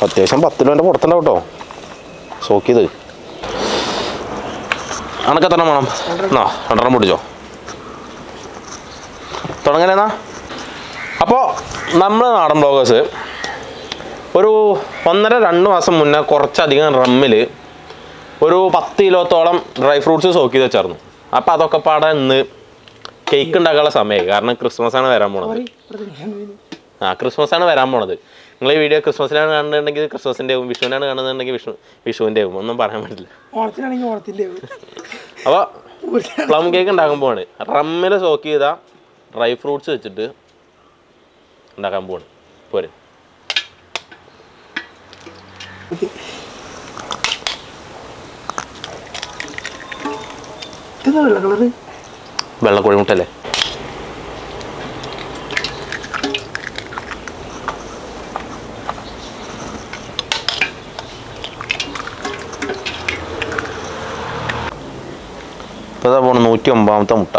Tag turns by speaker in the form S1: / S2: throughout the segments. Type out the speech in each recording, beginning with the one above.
S1: അത്യാവശ്യം പത്ത് രൂപേൻ്റെ പുറത്തുണ്ടാവും കേട്ടോ സോക്കിയത് അണക്ക് എത്ര വേണം എന്നാ രണ്ടെണ്ണം പൊടിച്ചോ തുടങ്ങലെന്നാ അപ്പോൾ നമ്മൾ നാടൻ ബ്ലോഗേഴ്സ് ഒരു ഒന്നര രണ്ട് മാസം മുന്നേ കുറച്ചധികം റമ്മിൽ ഒരു പത്ത് കിലോത്തോളം ഡ്രൈ ഫ്രൂട്ട്സ് സോക്ക് ചെയ്ത് വെച്ചായിരുന്നു അപ്പോൾ അതൊക്കെ പാടെ ഇന്ന് കേക്ക് ഉണ്ടാക്കാനുള്ള സമയമായി കാരണം ക്രിസ്മസ് ആണ് വരാൻ പോണത് ആ ക്രിസ്മസ് ആണ് വരാൻ പോണത് നിങ്ങൾ ഈ വീഡിയോ ക്രിസ്മസിനാണ് കാണുന്നുണ്ടെങ്കിൽ ക്രിസ്മസിൻ്റെ ആവും വിഷുവിനാണ് കാണുന്നുണ്ടെങ്കിൽ വിഷു വിഷുവിൻ്റെ ആവും ഒന്നും പറയാൻ പറ്റില്ല
S2: ഓണത്തിനാണെങ്കിൽ ഓണത്തിൻ്റെ
S1: അപ്പോൾ പ്ലം കേക്ക് ഉണ്ടാക്കാൻ പോവാണ് റമ്മിൽ സോക്ക് ചെയ്ത ഡ്രൈ ഫ്രൂട്ട്സ് വെച്ചിട്ട് ഉണ്ടാക്കാൻ പോവാണ് പോരെ
S2: ഇതെന്താ വെള്ള കളറ്
S1: വെള്ളക്കോഴി മുട്ടല്ലേ ഇതാ പോണ നൂറ്റി ഒമ്പതാമത്തെ മുട്ട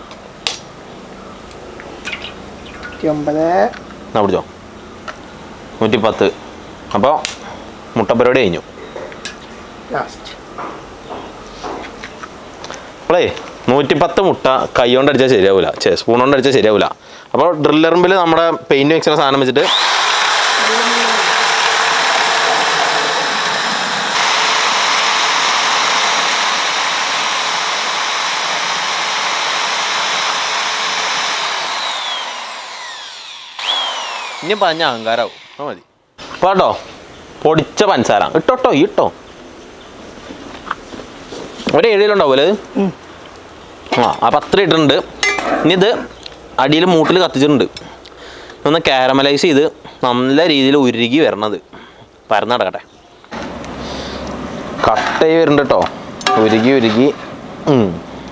S2: ഒമ്പത്
S1: എന്നാ പിടിച്ചോ നൂറ്റി പത്ത് അപ്പോൾ മുട്ട പരിപാടി കഴിഞ്ഞു
S2: ലാസ്റ്റ്
S1: അപ്പോളേ നൂറ്റിപ്പത്ത് മുട്ട കൈ കൊണ്ട് അടിച്ചാൽ ശരിയാവില്ല ചെ സ്പൂൺ കൊണ്ട് അടിച്ചാൽ ശരിയാവില്ല അപ്പോൾ ഡ്രില്ലറിമ്പിൽ നമ്മുടെ പെയിൻറ് മിക്സിൻ്റെ സാധനം വെച്ചിട്ട് ഇനി പറഞ്ഞ അഹങ്കാരാവും അത് മതി അപ്പോൾ കേട്ടോ പൊടിച്ച പഞ്ചസാര ഇട്ടോട്ടോ ഈ ഇട്ടോ ഒരു ഏഴിലുണ്ടാവും ഇത്
S2: ഉം.
S1: ആ അപ്പം അത്ര ഇട്ടിട്ടുണ്ട് ഇനി ഇത് അടിയിൽ മൂട്ടിൽ കത്തിച്ചിട്ടുണ്ട് ഒന്ന് കാരമലൈസ് ചെയ്ത് നല്ല രീതിയിൽ ഉരുകി വരണത് പരന്ന് നടക്കട്ടെ കട്ടയി വരുന്നുണ്ട് കേട്ടോ ഉരുകി ഉരുകി ഉം.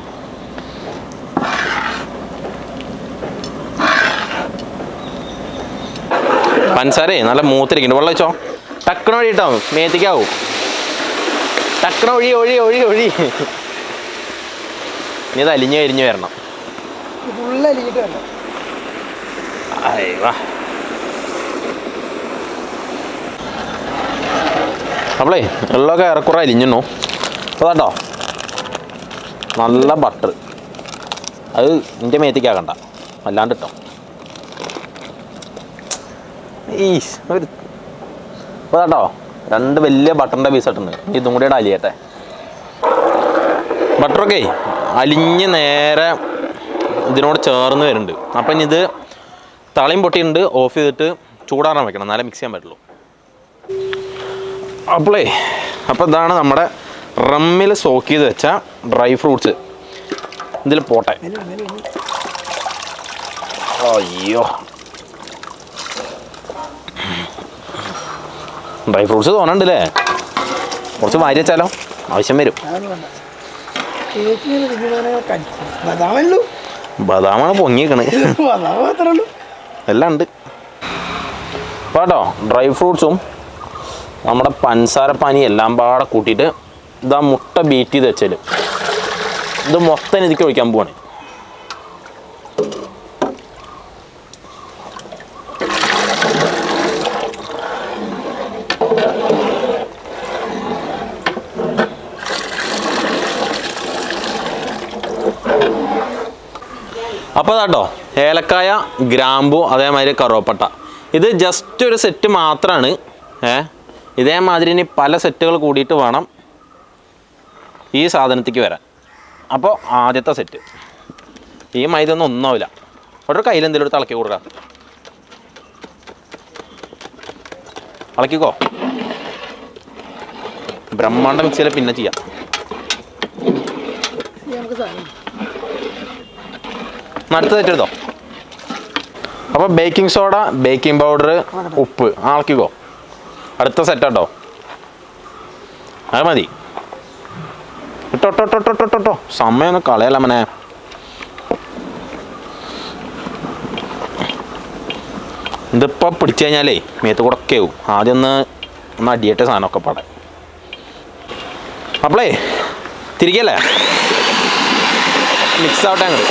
S1: പഞ്ചസാരേ നല്ല മൂത്തിരിക്കുന്നുണ്ട് വെള്ളം വെച്ചോ ടക്കണ വഴി കേട്ടോ മേത്തിക്കാവും ടക്കണ ഒഴി ഒഴി ഒഴി ഒഴി ഇനി ഇത് അലിഞ്ഞ് കരിഞ്ഞ് വരണം
S2: ഫുള്ള് അലിഞ്ഞിട്ട് വരണം
S1: അയ്യോ അപ്പളേ വെള്ളമൊക്കെ ഏറെക്കുറെ അലിഞ്ഞു അപ്പോൾ കേട്ടോ നല്ല ബട്ടർ അത് എൻ്റെ മേത്തേക്കാക്കണ്ട അല്ലാണ്ട് ഇട്ടോ ഈസ് ഒരു അപ്പോൾ കേട്ടോ രണ്ട് വലിയ ബട്ടറിൻ്റെ പീസ് ഇട്ടുണ്ട് ഇനി ഇതും കൂടി അലിയട്ടെ ബട്ടറൊക്കെ അലിഞ്ഞ് നേരെ ഇതിനോട് ചേർന്ന് വരുന്നുണ്ട് അപ്പം ഇനി ഇത് തളയും പൊട്ടിയിട്ടുണ്ട് ഓഫ് ചെയ്തിട്ട് ചൂടാറാൻ വെക്കണം എന്നാലേ മിക്സ് ചെയ്യാൻ പറ്റുള്ളൂ അപ്പോളേ അപ്പോൾ ഇതാണ് നമ്മുടെ റമ്മിൽ സോക്ക് ചെയ്ത് വെച്ച ഡ്രൈ ഫ്രൂട്ട്സ് ഇതിൽ പോട്ടെ
S2: മേലെ മേലെ മേലെ.
S1: അയ്യോ ഡ്രൈ ഫ്രൂട്ട്സ് തോന്നണ്ടല്ലേ കുറച്ച് വാരി വെച്ചാലോ ആവശ്യം വരും
S2: അതൊന്നും വേണ്ട കേക്കിങ്ങനെ തിന്നുന്നവനെ കടിക്കും ബദാമല്ലോ
S1: ബദാമാണ് പൊങ്ങിയേക്കണ്
S2: ബദാമ മാത്രമേ ഉള്ളൂ
S1: എല്ലാം ഉണ്ട് അപ്പോൾ കേട്ടോ ഡ്രൈ ഫ്രൂട്ട്സും നമ്മുടെ പഞ്ചസാര പാനി എല്ലാം പാടെ കൂട്ടിയിട്ട് ഇതാ മുട്ട ബീറ്റ് ചെയ്ത് വെച്ചാൽ ഇത് മൊത്തം ഇതിക്ക് ഒഴിക്കാൻ പോവാണ് അപ്പോൾ കേട്ടോ ഏലക്കായ ഗ്രാമ്പു അതേമാതിരി കറുവപ്പട്ട ഇത് ജസ്റ്റ് ഒരു സെറ്റ് മാത്രമാണ് ഏ ഇതേമാതിരി ഇനി പല സെറ്റുകൾ കൂടിയിട്ട് വേണം ഈ സാധനത്തേക്ക് വരാൻ അപ്പോൾ ആദ്യത്തെ സെറ്റ് ഈ മൈദ ഒന്നും ഒന്നാവില്ല ഒരു കയ്യിൽ എന്തെങ്കിലും എടുത്ത് ഇളക്കി കൊടുക്കാം ഇളക്കിക്കോ ബ്രഹ്മാണ്ട മിക്സിയിൽ പിന്നെ ചെയ്യാം
S2: ഇനി നമുക്ക് സാധനം
S1: അടുത്ത സെറ്റ് എടുത്തോ അപ്പോൾ ബേക്കിംഗ് സോഡ ബേക്കിംഗ് പൗഡർ ഉപ്പ് ആൾക്കിക്കോ അടുത്ത സെറ്റ് കേട്ടോ അത് മതി ഇട്ടോ ഇട്ടോ ഇട്ടോ ഇട്ടോ ഇട്ടോ ഇട്ടോ സമയമൊന്നും കളയല്ല മനെ ഇതിപ്പോൾ പിടിച്ചു കഴിഞ്ഞാലേ മേത്ത് കൂടെ ഒക്കെ ആവും ആദ്യം ഒന്ന് ഒന്ന് അടിയട്ടെ സാധനമൊക്കെ പാടെ അപ്പളേ തിരികല്ലേ മിക്സ് ആവട്ടെ അങ്ങോട്ട്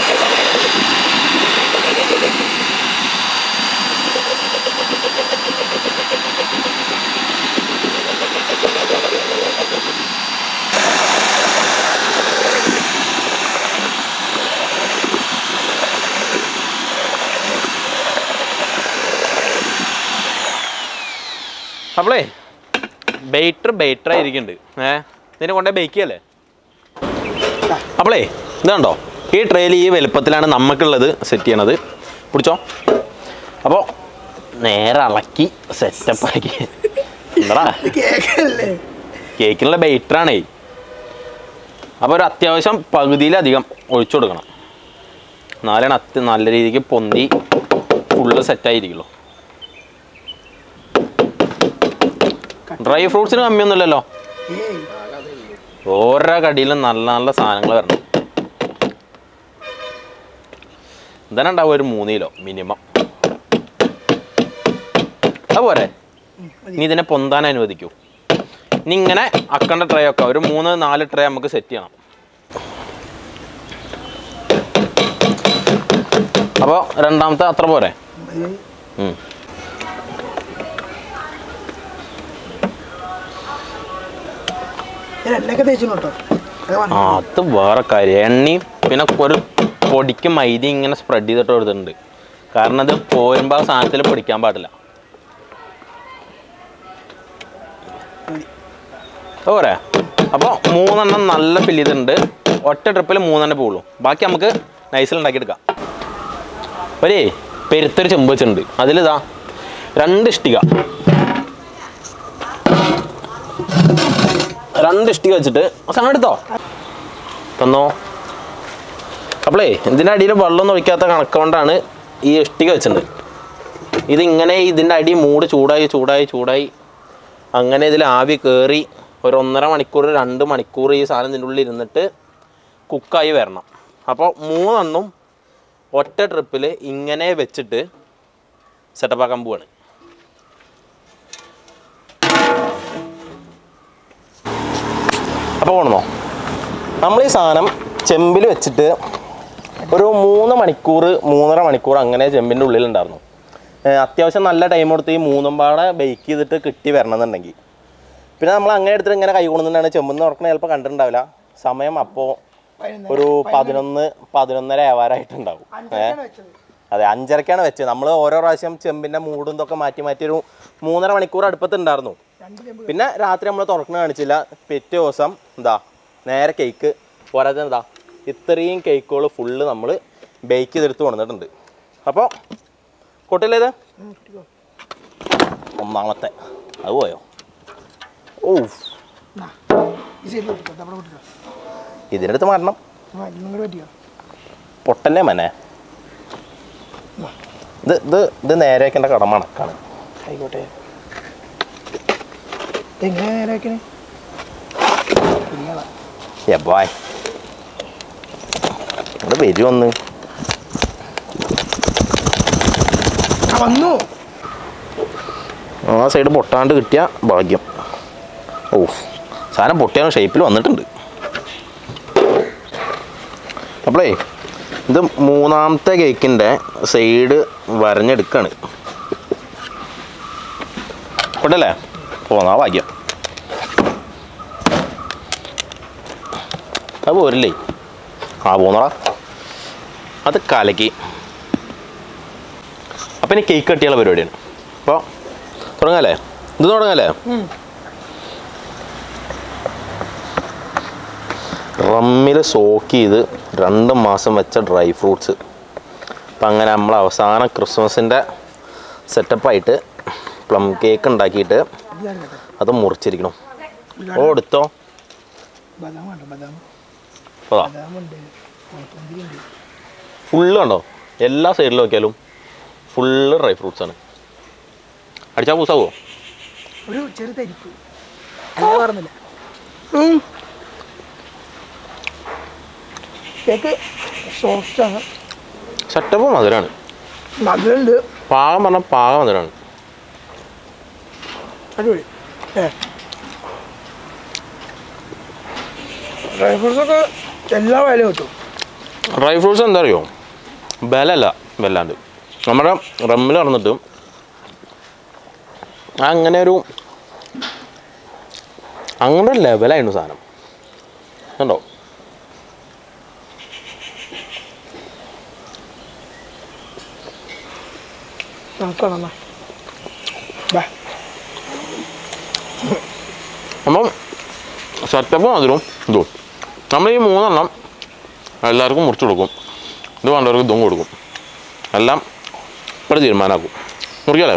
S1: അപ്പളേ ബെയ്റ്റർ ബെയ്റ്റർ ആയിരിക്കുന്നുണ്ട് ഏ ഇതിനെ കൊണ്ടേ ബേക്ക് ചെയ്യല്ലേ അപ്പളേ ഇത് കണ്ടോ ഈ ട്രെയിൽ ഈ വലുപ്പത്തിലാണ് നമുക്കുള്ളത് സെറ്റ് ചെയ്യണത് പിടിച്ചോ അപ്പോൾ നേരെ ഇളക്കി സെറ്റപ്പ് ആക്കി എന്താ
S2: കേക്കല്ലേ
S1: കേക്കിനുള്ള ബെയ്റ്ററാണേ അപ്പോൾ ഒരു അത്യാവശ്യം പകുതിയിലധികം ഒഴിച്ചു കൊടുക്കണം എന്നാലാണ് അത്യ നല്ല രീതിക്ക് പൊന്തി ഫുള്ള് സെറ്റായിരിക്കുള്ളൂ ഡ്രൈ ഫ്രൂട്ട്സിന് കമ്മിയൊന്നുമില്ലല്ലോ
S2: ഏയ്
S1: ഓരോ കടിയിലും നല്ല നല്ല സാധനങ്ങൾ വരണം ഇതന്നെ ഉണ്ടാവും ഒരു മൂന്ന് കിലോ മിനിമം അതുപോലെ ഇനി ഇതിനെ പൊന്താൻ അനുവദിക്കൂ ഇനി ഇങ്ങനെ അക്കണ്ട ട്രേ ഒക്കെ ഒരു മൂന്ന് നാല് ട്രേ നമുക്ക് സെറ്റ് ചെയ്യണം അപ്പോൾ രണ്ടാമത്തെ അത്ര പോരെ
S2: മതി.
S1: ഉം.
S2: ഞാൻ എണ്ണയൊക്കെ തേച്ചു കേട്ടോ അത്
S1: ആ
S2: പറഞ്ഞു
S1: അത് വേറെ കാര്യം എണ്ണയും പിന്നെ ഒരു പൊടിക്ക് മൈദ ഇങ്ങനെ സ്പ്രെഡ് ചെയ്തിട്ട് കൊടുത്തിട്ടുണ്ട് കാരണം അത് പോരുമ്പോൾ ആ സാധനത്തിൽ പൊടിക്കാൻ പാടില്ല
S2: മതി.
S1: പോരെ അപ്പോൾ മൂന്നെണ്ണം നല്ല ഫില്ല് ചെയ്തിട്ടുണ്ട് ഒറ്റ ട്രിപ്പിൽ മൂന്നെണ്ണം പോകുള്ളൂ ബാക്കി നമുക്ക് നൈസിൽ ഉണ്ടാക്കിയെടുക്കാം ഒരേ പെരുത്തൊരു ചെമ്പ് വെച്ചിട്ടുണ്ട് അതിലിതാ രണ്ട് ഇഷ്ടിക രണ്ട് ഇഷ്ടിക വെച്ചിട്ട് സാധനം എടുത്തോ തന്നോ അപ്പളേ ഇതിൻ്റെ അടിയിൽ വെള്ളമൊന്നും ഒഴിക്കാത്ത കണക്ക് കൊണ്ടാണ് ഈ ഇഷ്ടിക വെച്ചിട്ടുണ്ട് ഇതിങ്ങനെ ഇതിൻ്റെ അടി മൂട് ചൂടായി ചൂടായി ചൂടായി അങ്ങനെ ഇതിൽ ആവി കയറി ഒരു ഒന്നര മണിക്കൂർ രണ്ട് മണിക്കൂർ ഈ സാധനം ഇതിൻ്റെ ഉള്ളിൽ ഇരുന്നിട്ട് കുക്കായി വരണം അപ്പോൾ മൂന്നെണ്ണം ഒറ്റ ട്രിപ്പിൽ ഇങ്ങനെ വെച്ചിട്ട് സെറ്റപ്പ് ആക്കാൻ പോവാണ് അപ്പോൾ കൊണ്ടുവന്നോ നമ്മൾ ഈ സാധനം ചെമ്പിൽ വെച്ചിട്ട് ഒരു മൂന്ന് മണിക്കൂർ മൂന്നര മണിക്കൂർ അങ്ങനെ ചെമ്പിൻ്റെ ഉള്ളിലുണ്ടായിരുന്നു ഏഹ് അത്യാവശ്യം നല്ല ടൈം കൊടുത്ത് ഈ മൂന്നും പാടെ ബേക്ക് ചെയ്തിട്ട് കിട്ടി വരണമെന്നുണ്ടെങ്കിൽ പിന്നെ നമ്മൾ അങ്ങനെ എടുത്തിട്ട് ഇങ്ങനെ കൈ കൊണ്ടുതന്നെയാണ് ചെമ്പെന്ന് തുറക്കണ ചിലപ്പോൾ കണ്ടിട്ടുണ്ടാവില്ല സമയം അപ്പോൾ ഒരു പതിനൊന്ന് പതിനൊന്നര ആവാറായിട്ടുണ്ടാവും ഏഹ്
S2: അഞ്ചരക്കാണ് വെച്ചത്
S1: അതെ അഞ്ചരക്കാണ് വെച്ചത് നമ്മൾ ഓരോ പ്രാവശ്യം ചെമ്പിൻ്റെ മൂടും ഇതൊക്കെ മാറ്റി മാറ്റി ഒരു മൂന്നര മണിക്കൂർ അടുപ്പത്തുണ്ടായിരുന്നു
S2: രണ്ട് ചെമ്പ്
S1: പിന്നെ രാത്രി നമ്മൾ തുറക്കണ കാണിച്ചില്ല പിറ്റേ ദിവസം എന്താ നേരെ കേക്ക് പോരാതെ എന്താ ഇത്രയും കേക്കുകൾ ഫുള്ള് നമ്മൾ ബേക്ക് ചെയ്തെടുത്ത് കൊണ്ടുവന്നിട്ടുണ്ട് അപ്പോൾ കൊട്ടില്ലേത്
S2: ഉം, കിട്ടിക്കോ.
S1: ഒന്നാമത്തെ അത് പോയോ ഓ
S2: നാ, ഈ സൈഡിൽ കിട്ടിക്കോ അവിടെ കിട്ടിക്കോ
S1: ഇതിനടുത്ത് മാറണം
S2: ആ ഇന്നും കൂടെ പറ്റിയോ
S1: പൊട്ടന്നെ മനെ ഇത് ഇത് ഇത് നേരെ വെക്കേണ്ട കട മണക്കാണ്
S2: ആയിക്കോട്ടെ എങ്ങനെ നേരെ വെക്കണേ പിന്നളാ
S1: എബായ് ഇവിടെ വരുമൊന്ന്
S2: ആ വന്നു
S1: ആ സൈഡ് പൊട്ടാണ്ട് കിട്ടിയ ഭാഗ്യം ഓ സാധനം പൊട്ടിയ ഷേപ്പിൽ വന്നിട്ടുണ്ട് അപ്പോളേ ഇത് മൂന്നാമത്തെ കേക്കിൻ്റെ സൈഡ് വരഞ്ഞെടുക്കാണ് പൊട്ടല്ലേ പോന്നാ ഭാഗ്യം അത് പോരില്ലേ ആ പോന്നടാ അത് കലക്കി അപ്പം ഇനി കേക്ക് കട്ടിയുള്ള പരിപാടിയാണ് അപ്പോൾ തുടങ്ങാല്ലേ ഇത് തുടങ്ങാല്ലേ റമ്മിൽ സോക്ക് ചെയ്ത് രണ്ട് മാസം വെച്ച ഡ്രൈ ഫ്രൂട്ട്സ് അപ്പം അങ്ങനെ നമ്മൾ അവസാനം ക്രിസ്മസിൻ്റെ സെറ്റപ്പായിട്ട് പ്ലം കേക്ക് ഉണ്ടാക്കിയിട്ട്
S2: ഇതാണ് കേട്ടോ
S1: അത് മുറിച്ചിരിക്കണം ഓ എടുത്തോ
S2: ബദാം ഉണ്ട് ബദാം
S1: അതാ
S2: ബദാമുണ്ട് മുന്തിരിയുണ്ട്
S1: ഫുള്ള് കണ്ടോ എല്ലാ സൈഡിലും നോക്കിയാലും ഫുള്ള് ഡ്രൈ ഫ്രൂട്ട്സ് ആണ് അടിച്ചാൽ പൂസാവോ
S2: ഒരു ചെറു തരിപ്പ് അങ്ങനെ പറഞ്ഞില്ല കേക്ക് സോഫ്റ്റാണ്
S1: സെറ്റപ്പ് മധുരമാണ്
S2: മധുരമുണ്ട്
S1: പാകം പറഞ്ഞാൽ പാകം മധുരമാണ്
S2: അടിപൊളി ഏ ഡ്രൈ ഫ്രൂട്ട്സ് ഒക്കെ എല്ലാ വിലയും കിട്ടും
S1: ഡ്രൈ ഫ്രൂട്ട്സ് എന്താ അറിയോ ബലല്ല വല്ലാണ്ട് നമ്മുടെ റമ്മിൽ നടന്നിട്ട് അങ്ങനെ ഒരു അങ്ങനെ ഒരു ലെവലായിരുന്നു സാധനം കണ്ടോ
S2: നമുക്ക് കാണാം ബാ
S1: അപ്പം സെറ്റപ്പും അതിലും ഇതും നമ്മൾ ഈ മൂന്നെണ്ണം എല്ലാവർക്കും മുറിച്ച് കൊടുക്കും ഇത് വേണ്ടവർക്ക് ഇതും കൊടുക്കും എല്ലാം ഇവിടെ തീരുമാനമാക്കും മുറിക്കാലോ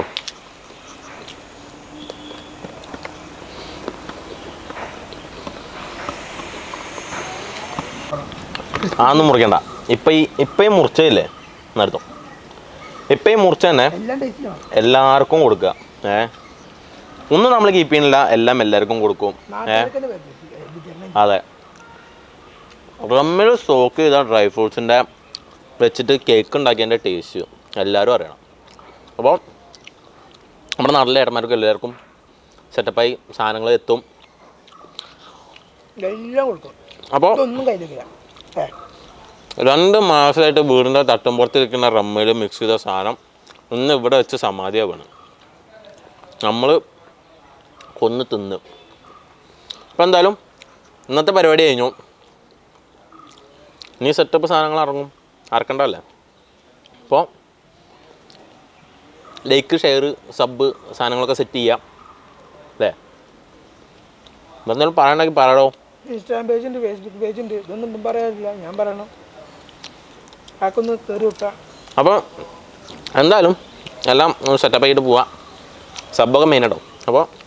S1: ആന്നും മുറിക്കണ്ട ഇപ്പം ഈ ഇപ്പം ഈ മുറിച്ചയില്ലേ നടത്തും ഇപ്പം ഈ മുറിച്ച തന്നെ
S2: എല്ലാം ടേസ്റ്റിലാണ്
S1: എല്ലാവർക്കും കൊടുക്കുക ഏ ഒന്നും നമ്മൾ കീപ്പ് ചെയ്യുന്നില്ല എല്ലാം എല്ലാവർക്കും കൊടുക്കും ഏ
S2: നാട്ടുകാർക്കെന്നെ വരും വിതരണം
S1: അതെ റമ്മിൽ സ്റ്റോക്ക് ചെയ്ത ഡ്രൈ ഫ്രൂട്ട്സിൻ്റെ വെച്ചിട്ട് കേക്ക് ഉണ്ടാക്കിയതിൻ്റെ ടേസ്റ്റ് എല്ലാവരും അറിയണം അപ്പോൾ നമ്മുടെ നാട്ടിലെ ഏട്ടന്മാർക്കും എല്ലാവർക്കും സെറ്റപ്പായി സാധനങ്ങൾ എത്തും
S2: എല്ലാം കൊടുക്കും
S1: അപ്പോൾ
S2: ഇതൊന്നും കയ്യിലില്ല ഏ
S1: രണ്ട് മാസമായിട്ട് വീടിൻ്റെ തട്ടുമ്പുറത്തിരിക്കുന്ന റമ്മിൽ മിക്സ് ചെയ്ത സാധനം ഇന്ന് ഇവിടെ വെച്ച് സമാധിയാവാണ് നമ്മൾ കൊന്ന് തിന്ന് അപ്പം എന്തായാലും ഇന്നത്തെ പരിപാടി കഴിഞ്ഞു ഇനി സെറ്റപ്പ് സാധനങ്ങൾ ഇറങ്ങും അറക്കണ്ടല്ലേ അപ്പോൾ ലൈക്ക് ഷെയർ സബ് സാധനങ്ങളൊക്കെ സെറ്റ് ചെയ്യാം അല്ലേ എന്തെങ്കിലും പറയണമെങ്കിൽ പറയടോ
S2: ഇൻസ്റ്റാഗ്രാം പേജ് ഉണ്ട് ഫേസ്ബുക്ക് പേജ് ഉണ്ട് ഇതൊന്നും ഇപ്പം പറയാനില്ല ഞാൻ പറയണം ആക്കൊന്ന് തെറി വിട്ടാ
S1: അപ്പോൾ എന്തായാലും എല്ലാം സെറ്റപ്പ് ആയിട്ട് പോവാം സബ്ബൊക്കെ മെയിൻ കേട്ടോ അപ്പോൾ